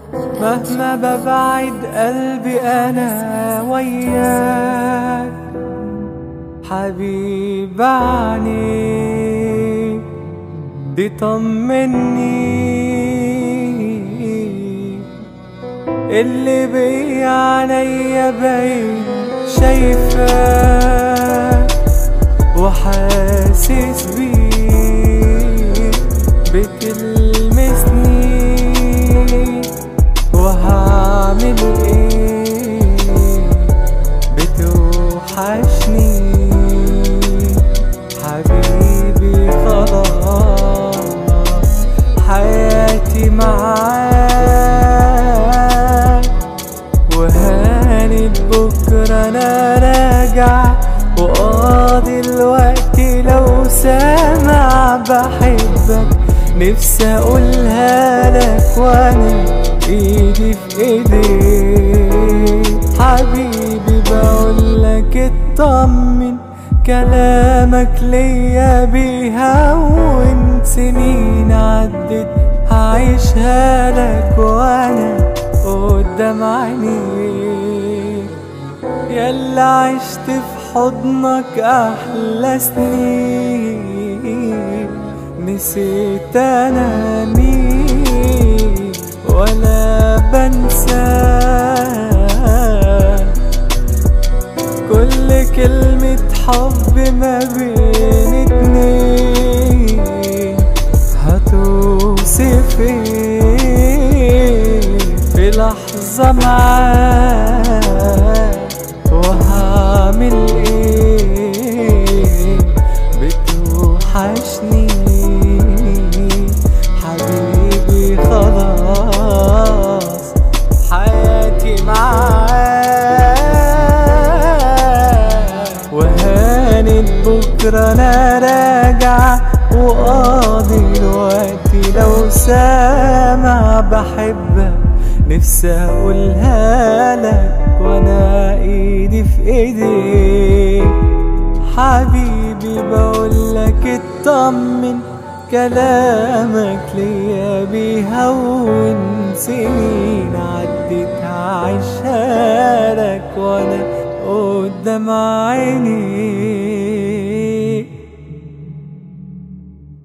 مهما ببعد قلبي انا وياك حبيب عينيك دي طمني اللي بيا عينيا باين شايفاك وحاسس بيك بتلمسني وهعمل ايه بتوحشني حبيبي خلاص حياتي معاك وهانت بكرة أنا راجع وقاضي الوقت لو سامع بحبك نفسي أقولها لك وأنا إيدي في إيديك حبيبي بقولك اطمن كلامك ليا بيهون سنين عدت هعيشها لك وأنا قدام عينيك يلا عشت في حضنك أحلى سنين نسيت أنا مين ولا بنساك كل كلمة حب ما بين اتنين هتوصف ايه في لحظة معاك وهعمل ايه بتوحشني حبيبي خلاص حياتي معاك وهانت بكرة أنا راجع وقاضي دلوقتي لو سامع بحبك نفسي أقولها لك وأنا إيدي في إيديك حبيبي بقولك اطمن كلامك ليا بيهون سنين عدت هعيشها لك وانا قدام عينيك